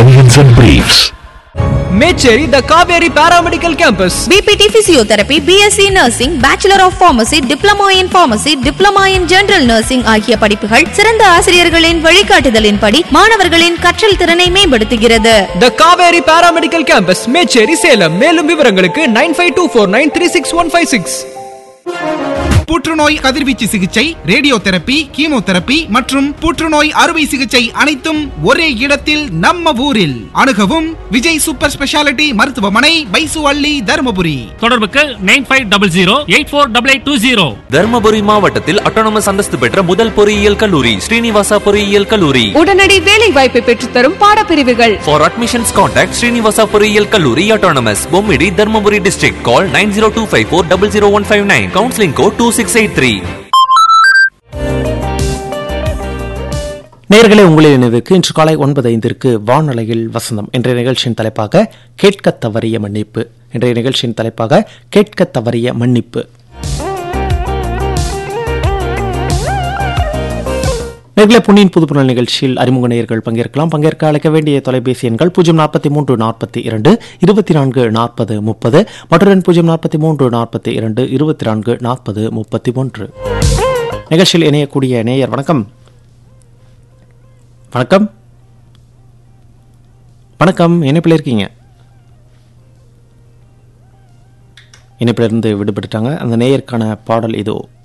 Bunions and Briefs. Mecheri the Kaveri paramedical campus BPT physiotherapy BSc nursing bachelor of pharmacy diploma in pharmacy diploma in general nursing ஆகிய படிப்புகள் சிறந்த ஆசிரியர்களின் வழிகாட்டுதலின்படி மாணவர்களின் கற்றல் திறனை மேம்படுத்துகிறது the Kaveri paramedical campus Mecheri Salem மேலும் விவரங்களுக்கு nine five two four nine three six one five six புற்றுநோய் கதிர்வீச்சு சிகிச்சை ரேடியோ தெரப்பி கீமோதெரப்பி மற்றும் புற்றுநோய் அறுவை சிகிச்சை அனைத்தும் ஒரே இடத்தில் நம்ம ஊரில் அணுகவும் விஜய் சூப்பர் ஸ்பெஷாலிட்டி மருத்துவமனை பைசு அள்ளி தருமபுரி தொடர்புக்கு nine five double zero eight four double eight two zero Dharmapuri மாவட்டத்தில் அட்டானமஸ் அந்தஸ்து பெற்ற முதல் பொறியியல் கல்லூரி ஸ்ரீனிவாசா பொறியியல் கல்லூரி உடனடி வேலை வாய்ப்பை பெற்றுத்தரும் பாடப்பிரிவுகள் ஃபார் அட்மிஷன்ஸ் கான்டாக்ட் ஸ்ரீனிவாசா பொறியியல் கல்லூரி அட்டானமஸ் Bommidi Dharmapuri district call nine zero two five four double zero one five nine counselling code two six eight three நேர்களை உங்களின் நினைவுக்கு இன்று காலை ஒன்பது ஐந்திற்கு வானொலியில் வசந்தம் என்ற நிகழ்ச்சியின் தலைப்பாக கேட்க தவறிய மன்னிப்பு இன்றைய நிகழ்ச்சியின் தலைப்பாக கேட்க தவறிய மன்னிப்பு நேர்களை பொன்னியின் புதுப்புணல் நிகழ்ச்சியில் அறிமுக நேயர்கள் பங்கேற்கலாம் பங்கேற்க அழைக்க வேண்டிய தொலைபேசி எண்கள் பூஜ்ஜியம் நாற்பத்தி மூன்று நாற்பத்தி இரண்டு இருபத்தி நான்கு நாற்பது முப்பது மற்றும் பூஜ்ஜியம் நாற்பத்தி மூன்று நாற்பத்தி இரண்டு இருபத்தி நான்கு நாற்பது முப்பத்தி ஒன்று நிகழ்ச்சியில் இணையக்கூடிய நேயர் வணக்கம் வணக்கம் வணக்கம் இணைப்பில் இருக்கீங்க இணைப்பிலிருந்து விடுபட்டுட்டாங்க அந்த நேயருக்கான பாடல் இதோ